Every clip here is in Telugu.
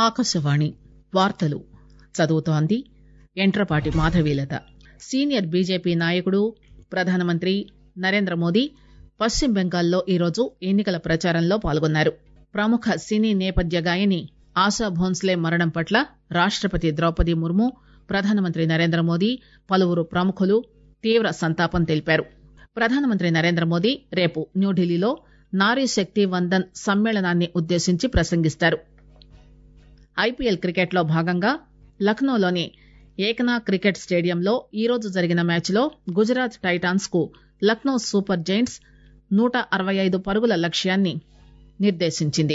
ఆకాశవాణి వార్తలు చదువుతోంది యంట్రపాటి మాధవీలత సీనియర్ బీజేపీ నాయకుడు ప్రధానమంత్రి నరేంద్ర మోదీ పశ్చిమ బెంగాల్లో ఈరోజు ఎన్నికల ప్రచారంలో పాల్గొన్నారు ప్రముఖ సినీ నేపథ్య గాయని ఆశా భోన్స్లే మరణం పట్ల రాష్టపతి ద్రౌపది ముర్ము ప్రధానమంత్రి నరేంద్ర మోదీ పలువురు ప్రముఖులు తీవ్ర సంతాపం తెలిపారు ప్రధానమంత్రి నరేంద్ర మోదీ రేపు న్యూఢిల్లీలో నారీ శక్తి వందన్ సమ్మేళనాన్ని ఉద్దేశించి ప్రసంగిస్తారు ఐపీఎల్ క్రికెట్ లో భాగంగా లక్నోలోని ఏకనా క్రికెట్ స్టేడియంలో ఈరోజు జరిగిన మ్యాచ్ లో గుజరాత్ టైటాన్స్ కు లక్నో సూపర్ జెయింట్స్ నూట అరవై ఐదు పరుగుల లక్ష్యాన్ని నిర్దేశించింది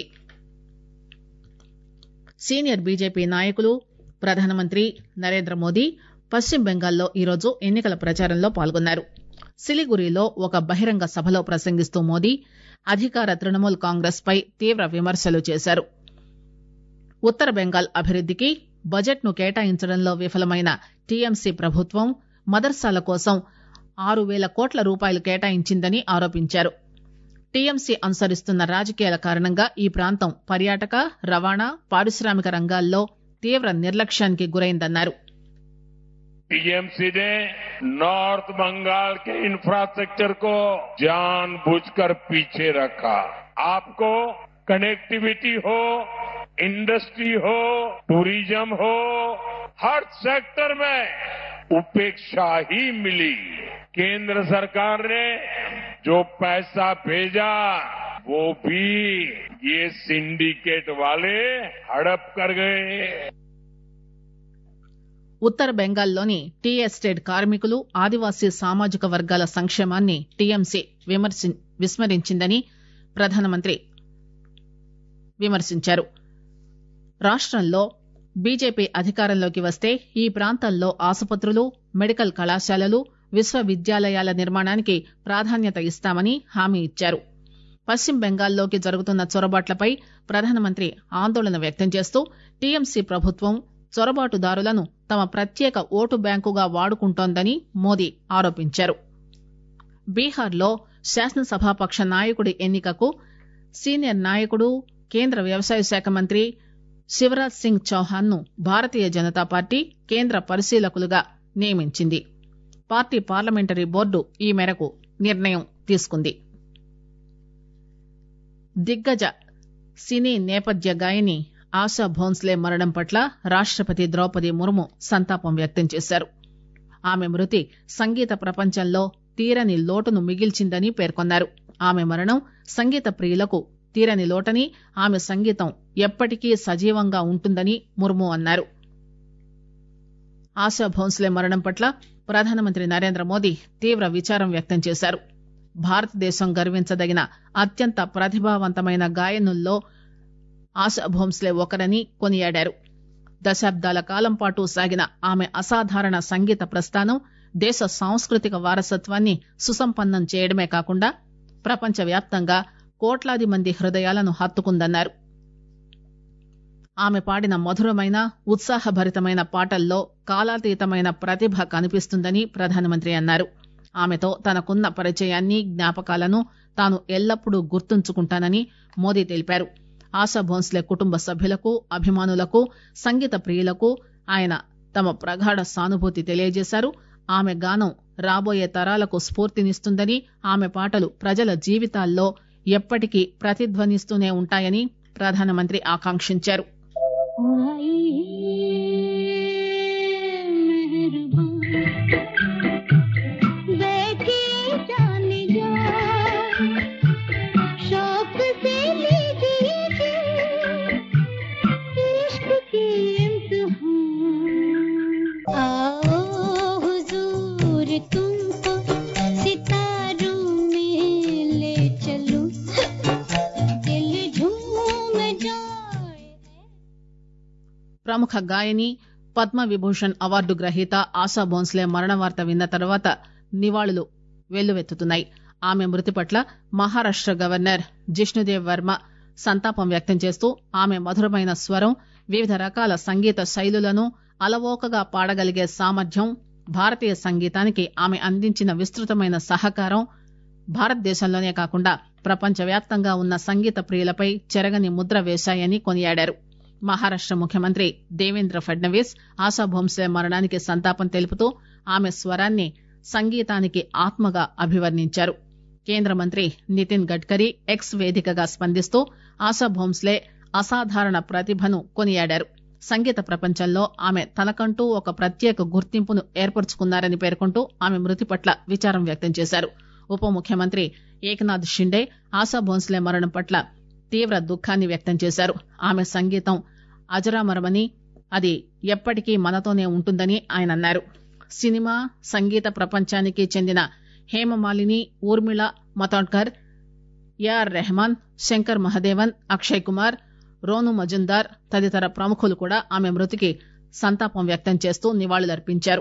సీనియర్ బీజేపీ నాయకులు ప్రధానమంత్రి నరేంద్ర మోదీ పశ్చిమ బెంగాల్లో ఈరోజు ఎన్నికల ప్రచారంలో పాల్గొన్నారు సిలిగురిలో ఒక బహిరంగ సభలో ప్రసంగిస్తూ మోదీ అధికార తృణమూల్ కాంగ్రెస్ పై తీవ్ర విమర్శలు చేశారు ఉత్తర బెంగాల్ అభివృద్దికి బడ్జెట్ ను కేటాయించడంలో విఫలమైన టీఎంసీ ప్రభుత్వం మదర్సాల కోసం ఆరు పేల కోట్ల రూపాయలు కేటాయించిందని ఆరోపించారు టీఎంసీ అనుసరిస్తున్న రాజకీయాల కారణంగా ఈ ప్రాంతం పర్యాటక రవాణా పారిశ్రామిక రంగాల్లో తీవ్ర నిర్లక్ష్యానికి గురైందన్నారు टीएमसी ने नॉर्थ बंगाल के इंफ्रास्ट्रक्चर को जानबूझकर पीछे रखा आपको कनेक्टिविटी हो इंडस्ट्री हो टूरिज्म हो हर सेक्टर में उपेक्षा ही मिली केंद्र सरकार ने जो पैसा भेजा वो भी ये सिंडिकेट वाले हड़प कर गए ఉత్తర బెంగాల్లోని టీ ఎస్టేట్ కార్మికులు ఆదివాసీ సామాజిక వర్గాల సంక్షేమాన్ని టీఎంసీ విస్మరించిందని ప్రధానమంత్రి విమర్శించారు రాష్టంలో బీజేపీ అధికారంలోకి వస్తే ఈ ప్రాంతాల్లో ఆసుపత్రులు మెడికల్ కళాశాలలు విశ్వవిద్యాలయాల నిర్మాణానికి ప్రాధాన్యత ఇస్తామని హామీ ఇచ్చారు పశ్చిమ బెంగాల్లోకి జరుగుతున్న చొరబాట్లపై ప్రధానమంత్రి ఆందోళన వ్యక్తం చేస్తూ టీఎంసీ ప్రభుత్వం చొరబాటుదారులను తమ ప్రత్యేక ఓటు బ్యాంకుగా వాడుకుంటోందని మోదీ ఆరోపించారు బీహార్లో శాసనసభాపక్ష నాయకుడి ఎన్నికకు సీనియర్ నాయకుడు కేంద్ర వ్యవసాయ శాఖ మంత్రి శివరాజ్ సింగ్ చౌహాన్ ను భారతీయ జనతా పార్టీ కేంద్ర పరిశీలకులుగా నియమించింది పార్టీ పార్లమెంటరీ బోర్డు ఈ మేరకు నిర్ణయం తీసుకుంది దిగ్గజ సినీ నేపథ్య గాయని ఆశా భోన్స్లే మరణం పట్ల రాష్టపతి ద్రౌపది ముర్ము సంతాపం వ్యక్తం చేశారు ఆమె మృతి సంగీత ప్రపంచంలో తీరని లోటును మిగిల్చిందని పేర్కొన్నారు ఆమె మరణం సంగీత ప్రియులకు తీరని లోటని ఆమె సంగీతం ఎప్పటికీ సజీవంగా ఉంటుందని ముర్ము అన్నారు ఆశా భోన్స్లే మరణం పట్ల ప్రధానమంత్రి నరేంద్ర మోదీ తీవ్ర విచారం వ్యక్తం చేశారు భారతదేశం గర్వించదగిన అత్యంత ప్రతిభావంతమైన గాయనుల్లో ఆశా భోంస్లే ఒకరని కొనియాడారు దశాబ్దాల కాలం పాటు సాగిన ఆమె అసాధారణ సంగీత ప్రస్థానం దేశ సాంస్కృతిక వారసత్వాన్ని సుసంపన్నం చేయడమే కాకుండా ప్రపంచవ్యాప్తంగా కోట్లాది మంది హృదయాలను హత్తుకుందన్నారు ఆమె పాడిన మధురమైన ఉత్సాహభరితమైన పాటల్లో కాలాతీతమైన ప్రతిభ కనిపిస్తుందని ప్రధానమంత్రి అన్నారు ఆమెతో తనకున్న పరిచయాన్ని జ్ఞాపకాలను తాను ఎల్లప్పుడూ గుర్తుంచుకుంటానని మోదీ తెలిపారు ఆశా భోన్స్లే కుటుంబ సభ్యులకు అభిమానులకు సంగీత ప్రియులకు ఆయన తమ ప్రగాఢ సానుభూతి తెలియజేశారు ఆమె గానం రాబోయే తరాలకు స్ఫూర్తినిస్తుందని ఆమె పాటలు ప్రజల జీవితాల్లో ఎప్పటికీ ప్రతిధ్వనిస్తూనే ఉంటాయని ప్రధానమంత్రి ఆకాంక్షించారు ప్రముఖ గాయని పద్మ విభూషణ్ అవార్డు గ్రహీత ఆశా భోన్స్లే మరణ వార్త విన్న తర్వాత నివాళులు వెల్లువెత్తుతున్నాయి ఆమె మృతి పట్ల మహారాష్ట గవర్నర్ జిష్ణుదేవ్ వర్మ సంతాపం వ్యక్తం చేస్తూ ఆమె మధురమైన స్వరం వివిధ రకాల సంగీత శైలులను అలవోకగా పాడగలిగే సామర్థ్యం భారతీయ సంగీతానికి ఆమె అందించిన విస్తృతమైన సహకారం భారతదేశంలోనే కాకుండా ప్రపంచవ్యాప్తంగా ఉన్న సంగీత ప్రియులపై చెరగని ముద్ర వేశాయని కొనియాడారు మహారాష్ట ముఖ్యమంత్రి దేవేంద్ర ఫడ్నవీస్ ఆశా భోంస్లే మరణానికి సంతాపం తెలుపుతూ ఆమె స్వరాన్ని సంగీతానికి ఆత్మగా అభివర్ణించారు కేంద్ర మంత్రి నితిన్ గడ్కరీ ఎక్స్ వేదికగా స్పందిస్తూ ఆశా భోంస్లే అసాధారణ ప్రతిభను కొనియాడారు సంగీత ప్రపంచంలో ఆమె తనకంటూ ఒక ప్రత్యేక గుర్తింపును ఏర్పరచుకున్నారని పేర్కొంటూ ఆమె మృతి పట్ల విచారం వ్యక్తం చేశారు ఉప ముఖ్యమంత్రి ఏకనాథ్ షిండే ఆశా భోంస్లే మరణం పట్ల తీవ్ర దుఃఖాన్ని వ్యక్తం చేశారు ఆమె సంగీతం అజరామరమని అది ఎప్పటికీ మనతోనే ఉంటుందని ఆయన అన్నారు సినిమా సంగీత ప్రపంచానికి చెందిన హేమమాలిని ఊర్మిళ మతోడ్కర్ ఏఆర్ రెహమాన్ శంకర్ మహదేవన్ అక్షయ్ కుమార్ రోను మజుందార్ తదితర ప్రముఖులు కూడా ఆమె మృతికి సంతాపం వ్యక్తం చేస్తూ నివాళులర్పించారు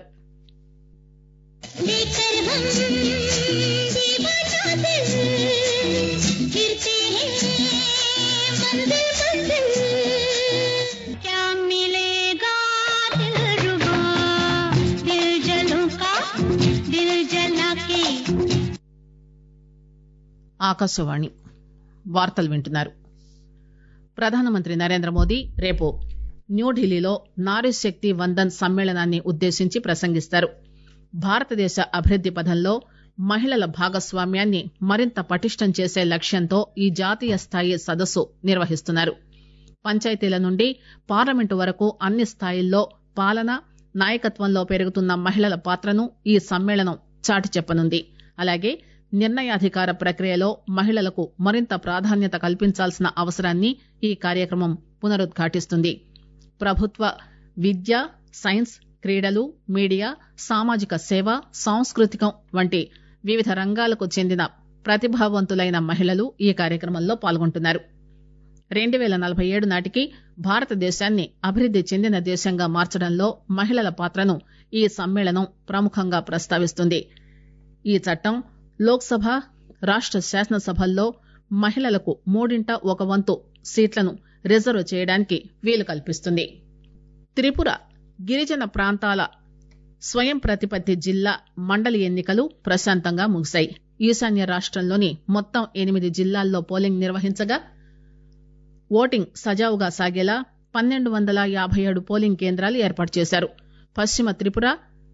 ఆకాశవాణి వార్తలు వింటున్నారు ప్రధానమంత్రి నరేంద్ర మోదీ రేపు న్యూఢిల్లీలో నారీ శక్తి వందన్ సమ్మేళనాన్ని ఉద్దేశించి ప్రసంగిస్తారు భారతదేశ అభివృద్ది పథంలో మహిళల భాగస్వామ్యాన్ని మరింత పటిష్టం చేసే లక్ష్యంతో ఈ జాతీయ స్థాయి సదస్సు నిర్వహిస్తున్నారు పంచాయతీల నుండి పార్లమెంటు వరకు అన్ని స్థాయిల్లో పాలన నాయకత్వంలో పెరుగుతున్న మహిళల పాత్రను ఈ సమ్మేళనం చాటి చెప్పనుంది అలాగే నిర్ణయాధికార ప్రక్రియలో మహిళలకు మరింత ప్రాధాన్యత కల్పించాల్సిన అవసరాన్ని ఈ కార్యక్రమం పునరుద్ఘాటిస్తుంది ప్రభుత్వ విద్య సైన్స్ క్రీడలు మీడియా సామాజిక సేవ సాంస్కృతికం వంటి వివిధ రంగాలకు చెందిన ప్రతిభావంతులైన మహిళలు ఈ కార్యక్రమంలో పాల్గొంటున్నారు రెండు పేల నలభై ఏడు నాటికి భారతదేశాన్ని అభివృద్ది చెందిన దేశంగా మార్చడంలో మహిళల పాత్రను ఈ సమ్మేళనం ప్రముఖంగా ప్రస్తావిస్తుంది ఈ చట్టం లోక్సభ రాష్ట శాసనసభల్లో మహిళలకు మూడింట ఒక వంతు సీట్లను రిజర్వ్ చేయడానికి వీలు కల్పిస్తుంది త్రిపుర గిరిజన ప్రాంతాల స్వయం ప్రతిపత్తి జిల్లా మండలి ఎన్నికలు ప్రశాంతంగా ముగిశాయి ఈశాన్య రాష్టంలోని మొత్తం ఎనిమిది జిల్లాల్లో పోలింగ్ నిర్వహించగా ఓటింగ్ సజావుగా సాగేలా పన్నెండు వందల యాభై ఏడు పోలింగ్ కేంద్రాలు ఏర్పాటు చేశారు పశ్చిమ త్రిపుర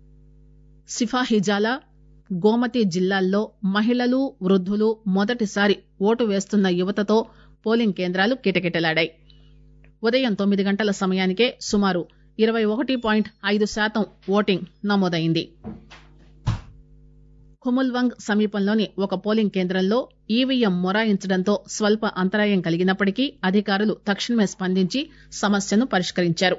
సిఫాహిజాలా గోమతి జిల్లాల్లో మహిళలు వృద్దులు మొదటిసారి ఓటు వేస్తున్న యువతతో పోలింగ్ కేంద్రాలు కిటకిటలాడాయి ఉదయం తొమ్మిది గంటల సమయానికే సుమారు ఇరవై ఒకటి పాయింట్ ఐదు శాతం ఓటింగ్ నమోదైంది ఖుముల్వంగ్ సమీపంలోని ఒక పోలింగ్ కేంద్రంలో ఈవీఎం మొరాయించడంతో స్వల్ప అంతరాయం కలిగినప్పటికీ అధికారులు తక్షణమే స్పందించి సమస్యను పరిష్కరించారు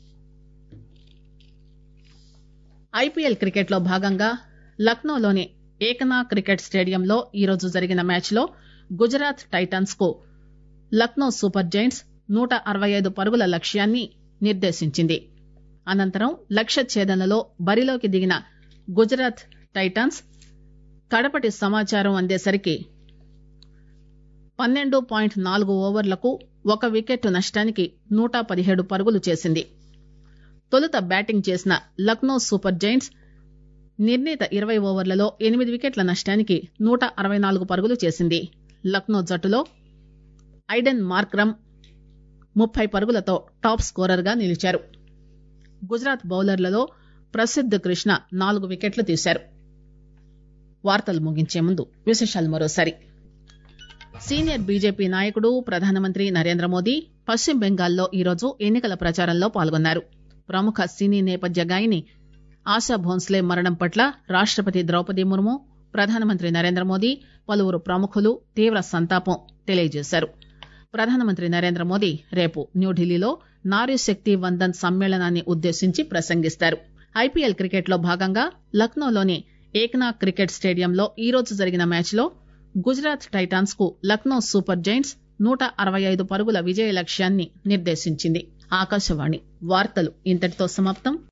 ఐపీఎల్ క్రికెట్ లో భాగంగా లక్నోలోని ఏకనా క్రికెట్ స్టేడియంలో ఈరోజు జరిగిన మ్యాచ్ లో గుజరాత్ టైటన్స్ కు లక్నో సూపర్ జైంట్స్ నూట అరవై ఐదు పరుగుల లక్ష్యాన్ని నిర్దేశించింది అనంతరం లక్ష్య ఛేదనలో బరిలోకి దిగిన గుజరాత్ టైటన్స్ కడపటి సమాచారం అందేసరికి పన్నెండు పాయింట్ నాలుగు ఓవర్లకు ఒక వికెట్ నష్టానికి నూట పదిహేడు పరుగులు చేసింది తొలుత బ్యాటింగ్ చేసిన లక్నో సూపర్ జైంట్స్ నిర్ణీత ఇరవై ఓవర్లలో ఎనిమిది వికెట్ల నష్టానికి నూట అరవై నాలుగు పరుగులు చేసింది లక్నో జట్టులో ఐడెన్ మార్క్రమ్ ముప్పై పరుగులతో టాప్ స్కోరర్ గా నిలిచారు గుజరాత్ బౌలర్లలో ప్రసిద్ధ్ కృష్ణ నాలుగు వికెట్లు తీశారు వార్తలు ముగించే ముందు విశేషాలు మరోసారి సీనియర్ బీజేపీ నాయకుడు ప్రధానమంత్రి నరేంద్ర మోదీ పశ్చిమ బెంగాల్లో ఈరోజు ఎన్నికల ప్రచారంలో పాల్గొన్నారు ప్రముఖ సినీ నేపథ్య గాయని ఆశా భోన్స్లే మరణం పట్ల రాష్టపతి ద్రౌపది ముర్ము ప్రధానమంత్రి నరేంద్ర మోదీ పలువురు ప్రముఖులు తీవ్ర సంతాపం తెలియజేశారు ప్రధానమంత్రి నరేంద్ర మోదీ రేపు న్యూఢిల్లీలో నారీ శక్తి వందన్ సమ్మేళనాన్ని ఉద్దేశించి ప్రసంగిస్తారు ఐపీఎల్ క్రికెట్ లో భాగంగా లక్నోలోని ఏక్నా క్రికెట్ స్టేడియంలో ఈరోజు జరిగిన మ్యాచ్ లో గుజరాత్ టైటాన్స్ కు లక్నో సూపర్ జైంట్స్ నూట అరవై ఐదు పరుగుల విజయ లక్ష్యాన్ని నిర్దేశించింది ఆకాశవాణి వార్తలు ఇంతటితో సమాప్తం